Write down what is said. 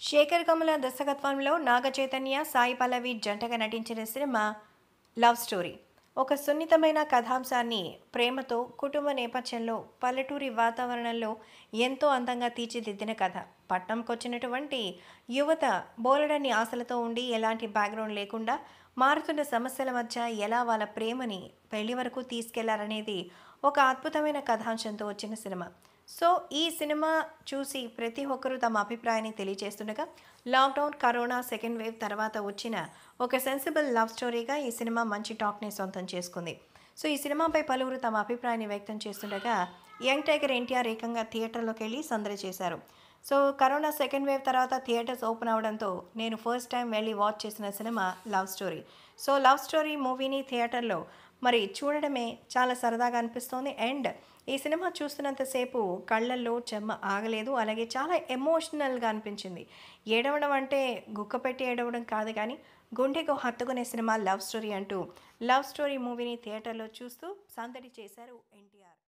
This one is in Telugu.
శేఖర్ కమల దర్శకత్వంలో నాగ చైతన్య సాయి పల్లవి జంటగా నటించిన సినిమా లవ్ స్టోరీ ఒక సున్నితమైన కథాంశాన్ని ప్రేమతో కుటుంబ నేపథ్యంలో పల్లెటూరి వాతావరణంలో ఎంతో అందంగా తీర్చిదిద్దిన కథ పట్నంకి వచ్చినటువంటి యువత బోలెడన్ని ఆశలతో ఉండి ఎలాంటి బ్యాక్గ్రౌండ్ లేకుండా మారుతున్న సమస్యల మధ్య ఎలా వాళ్ళ ప్రేమని పెళ్లి వరకు తీసుకెళ్లారనేది ఒక అద్భుతమైన కథాంశంతో వచ్చిన సినిమా సో ఈ సినిమా చూసి ప్రతి ఒక్కరూ తమ అభిప్రాయాన్ని తెలియజేస్తుండగా లాక్డౌన్ కరోనా సెకండ్ వేవ్ తర్వాత వచ్చిన ఒక సెన్సిబుల్ లవ్ స్టోరీగా ఈ సినిమా మంచి టాక్ని సొంతం చేసుకుంది సో ఈ సినిమాపై పలువురు తమ అభిప్రాయాన్ని వ్యక్తం చేస్తుండగా యంగ్ టైగర్ ఎన్టీఆర్ ఏకంగా థియేటర్లోకి వెళ్ళి సందడి చేశారు సో కరోనా సెకండ్ వేవ్ తర్వాత థియేటర్స్ ఓపెన్ అవడంతో నేను ఫస్ట్ టైం వెళ్ళి వాచ్ చేసిన cinema love story so love story మూవీని థియేటర్లో మరి చూడడమే చాలా సరదాగా అనిపిస్తోంది అండ్ ఈ సినిమా చూస్తున్నంతసేపు కళ్ళల్లో చెమ్మ ఆగలేదు అలాగే చాలా ఎమోషనల్గా అనిపించింది ఏడవడం అంటే గుక్క పెట్టి ఏడవడం కాదు కానీ గుండెకు హత్తుకునే సినిమా లవ్ స్టోరీ అంటూ లవ్ స్టోరీ మూవీని థియేటర్లో చూస్తూ సందడి చేశారు ఎన్టీఆర్